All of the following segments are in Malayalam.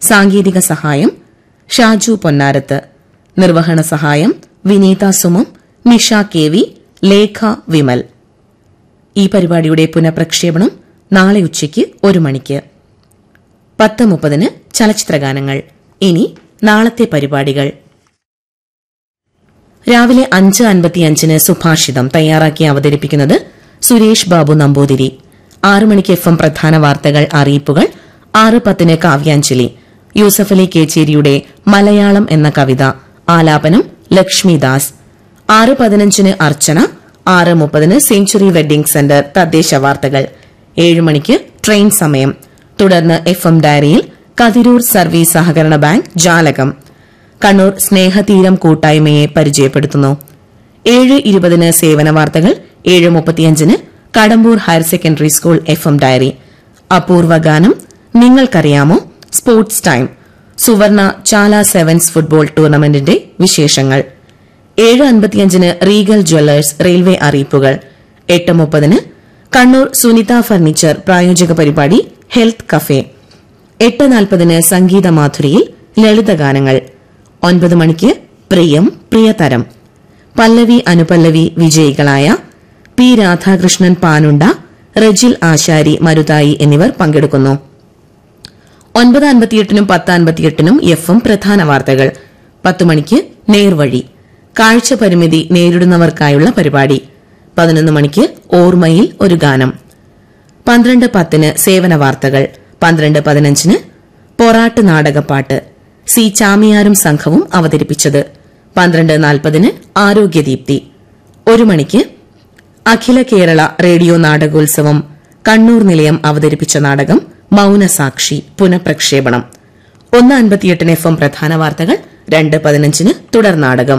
സാങ്കേതിക സഹായം ഷാജു പൊന്നാരത്ത് നിർവഹണ സഹായം വിനീത സുമം നിഷ കെ വി ലേഖ വിമൽ ഈ പരിപാടിയുടെ പുനഃപ്രക്ഷേപണം നാളെ ഉച്ചയ്ക്ക് ഒരു മണിക്ക് പത്ത് മുപ്പതിന് ചലച്ചിത്രഗാനങ്ങൾ ഇനി നാളത്തെ പരിപാടികൾ രാവിലെ അഞ്ച് അൻപത്തിയഞ്ചിന് സുഭാഷിതം തയ്യാറാക്കി അവതരിപ്പിക്കുന്നത് സുരേഷ് ബാബു നമ്പൂതിരി ആറ് മണിക്ക് എഫ് എം പ്രധാന വാർത്തകൾ അറിയിപ്പുകൾ ആറ് പത്തിന് കാവ്യാഞ്ജലി യൂസഫ് അലി കേച്ചേരിയുടെ മലയാളം എന്ന കവിത ആലാപനം ലക്ഷ്മിദാസ് ആറ് പതിനഞ്ചിന് അർച്ചന ആറ് മുപ്പതിന് സെഞ്ചുറി വെഡ്ഡിംഗ് സെന്റർ തദ്ദേശ വാർത്തകൾ ഏഴ് മണിക്ക് ട്രെയിൻ സമയം തുടർന്ന് എഫ് എം ഡയറിയിൽ കതിരൂർ സർവീസ് സഹകരണ ബാങ്ക് ജാലകം കണ്ണൂർ സ്നേഹതീരം കൂട്ടായ്മയെ പരിചയപ്പെടുത്തുന്നു ഏഴ് ഇരുപതിന് സേവന വാർത്തകൾ ഏഴ് മുപ്പത്തിയഞ്ചിന് Kadambur higher secondary school F M diary അപൂർവ ഗാനം നിങ്ങൾക്കറിയാമോ സ്പോർട്സ് ടൈം സുവർണ ചാല സെവൻസ് ഫുട്ബോൾ ടൂർണമെന്റിന്റെ വിശേഷങ്ങൾ ഏഴ് അൻപത്തിയഞ്ചിന് റീഗൽ ജ്വല്ലേഴ്സ് റെയിൽവേ അറിയിപ്പുകൾ എട്ട് മുപ്പതിന് കണ്ണൂർ സുനിത ഫർണിച്ചർ പ്രായോജക പരിപാടി ഹെൽത്ത് കഫേ എട്ട് നാൽപ്പതിന് സംഗീത മാധുരിയിൽ ലളിതഗാനങ്ങൾ ഒൻപത് മണിക്ക് പ്രിയം പ്രിയതരം പല്ലവി അനുപല്ലവി വിജയികളായ പി രാധാകൃഷ്ണൻ പാനുണ്ട റജിൽ ആശാരി മരുതായി എന്നിവർ പങ്കെടുക്കുന്നു ഒൻപത് അൻപത്തിയെട്ടിനും പത്ത് അൻപത്തിയെട്ടിനും എഫ് എം പ്രധാന വാർത്തകൾ പത്ത് മണിക്ക് നേർവഴി കാഴ്ച പരിമിതി നേരിടുന്നവർക്കായുള്ള പരിപാടി പതിനൊന്ന് മണിക്ക് ഓർമ്മയിൽ ഒരു ഗാനം പന്ത്രണ്ട് പത്തിന് സേവന വാർത്തകൾ പന്ത്രണ്ട് പതിനഞ്ചിന് പൊറാട്ട് നാടകപ്പാട്ട് സി ചാമിയാരും സംഘവും അവതരിപ്പിച്ചത് പന്ത്രണ്ട് നാൽപ്പതിന് ആരോഗ്യദീപ്തി ഒരു മണിക്ക് അഖില കേരള റേഡിയോ നാടകോത്സവം കണ്ണൂർ നിലയം അവതരിപ്പിച്ച നാടകം മൌനസാക്ഷി പുനഃപ്രക്ഷേപണം ഒന്ന് അൻപത്തിയെട്ടിന് എഫ് എം പ്രധാന വാർത്തകൾ രണ്ട് പതിനഞ്ചിന് തുടർ നാടകം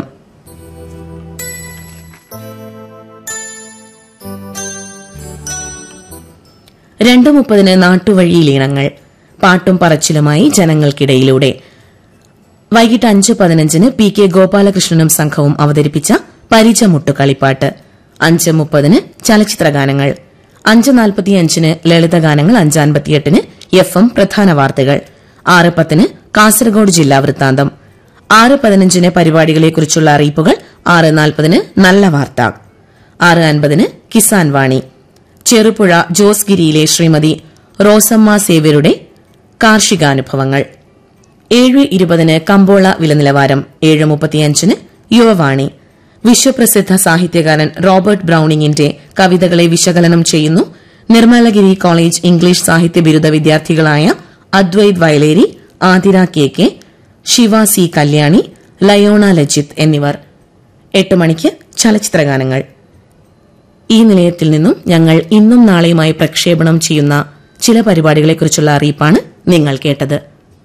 രണ്ട് മുപ്പതിന് നാട്ടുവഴിയിലീണങ്ങൾ പാട്ടും പറച്ചിലുമായി ജനങ്ങൾക്കിടയിലൂടെ വൈകിട്ട് അഞ്ച് പതിനഞ്ചിന് പി കെ ഗോപാലകൃഷ്ണനും സംഘവും അവതരിപ്പിച്ച പരിചമുട്ടു കളിപ്പാട്ട് അഞ്ച് മുപ്പതിന് ചലച്ചിത്രഗാനങ്ങൾ അഞ്ച് നാൽപ്പത്തിയഞ്ചിന് ലളിതഗാനങ്ങൾ അഞ്ച് അൻപത്തിയെട്ടിന് എഫ് എം പ്രധാന വാർത്തകൾ ആറ് പത്തിന് കാസർഗോഡ് ജില്ലാ വൃത്താന്തം ആറ് പതിനഞ്ചിന് പരിപാടികളെക്കുറിച്ചുള്ള അറിയിപ്പുകൾ ആറ് നാൽപ്പതിന് നല്ല വാർത്ത ആറ് അൻപതിന് കിസാൻ വാണി ചെറുപുഴ ജോസ്ഗിരിയിലെ ശ്രീമതി റോസമ്മ സേവ്യരുടെ കാർഷികാനുഭവങ്ങൾ ഏഴ് ഇരുപതിന് കമ്പോള വിലനിലവാരം ഏഴ് മുപ്പത്തിയഞ്ചിന് യുവവാണി വിശ്വപ്രസിദ്ധ സാഹിത്യകാരൻ റോബർട്ട് ബ്രൌണിംഗിന്റെ കവിതകളെ വിശകലനം ചെയ്യുന്നു നിർമ്മലഗിരി കോളേജ് ഇംഗ്ലീഷ് സാഹിത്യ ബിരുദ വിദ്യാർത്ഥികളായ Advaith Vayaleri Athira K K Shiva C Kalyani Leona Lajith എന്നിവർ എട്ട് മണിക്ക് ചലച്ചിത്രഗാനങ്ങൾ ഈ നിലയത്തിൽ നിന്നും ഞങ്ങൾ ഇന്നും നാളെയുമായി പ്രക്ഷേപണം ചെയ്യുന്ന ചില പരിപാടികളെക്കുറിച്ചുള്ള അറിയിപ്പാണ് നിങ്ങൾ കേട്ടത്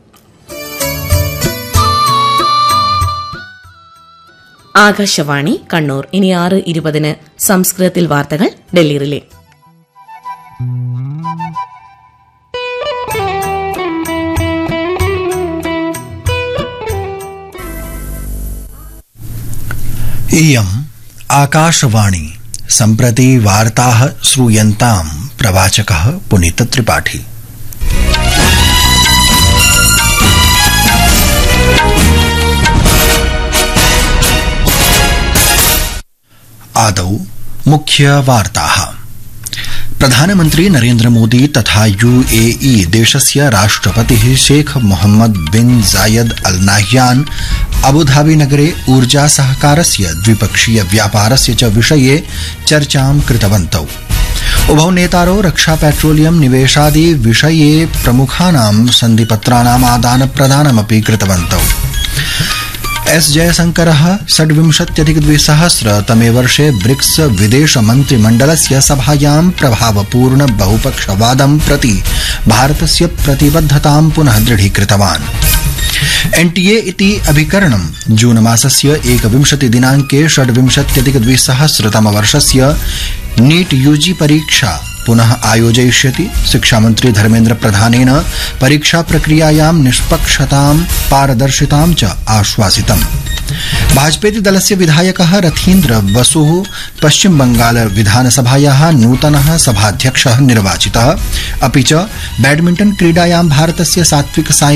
ആകാശവാണി കണ്ണൂർ ഇനി ആറ് ഇരുപതിന് സംസ്കൃതത്തിൽ വാർത്തകൾ ഡൽഹി റിലേ इयम् आकाशवाणी सम्प्रति वार्ताः श्रूयन्ताम् प्रवाचकः पुनीतत्रिपाठी आदौ मुख्यवार्ताः प्रधानमन्त्री नरेन्द्र मोदी तथा यूएई देशस्य राष्ट्रपतिः शेख मोहम्मद बिन जायद अल नाह्यान अबुधाबी नगरे ऊर्जा सहकारस्य द्विपक्षीय व्यापारस्य च विषये चर्चां कृतवन्तौ उभौ नेतारौ रक्षा पेट्रोलियम निवेशादि विषये प्रमुखानां सन्धिपत्राणाम् आदान प्रदानमपि कृतवन्तौ एस जयशंकर षड्विंशत्यधिक द्विसहस्रतमे वर्षे ब्रिक्स विदेश मन्त्रिमण्डलस्य सभायां प्रभावपूर्ण बहुपक्षवादं प्रति भारतस्य प्रतिबद्धतां पुनः दृढीकृतवान् एनटीए इति अभिकरणं जून मासस्य एकविंशति दिनाङ्के षड्विंशत्यधिक द्विसहस्रतमवर्षस्य नीट यूजी परीक्षा पुनः आयोजयिष्यति शिक्षामन्त्री धर्मेन्द्र प्रधानेन परीक्षा प्रक्रियायां निष्पक्षतां पारदर्शितां च आश्वासितम् भाजपेति दलस्य विधायकः रथीन्द्र बसुः पश्चिम बंगाल विधानसभायाः नूतनः सभाध्यक्षः निर्वाचितः अपि च बैडमिण्टन क्रीडायां भारतस्य सात्विक साई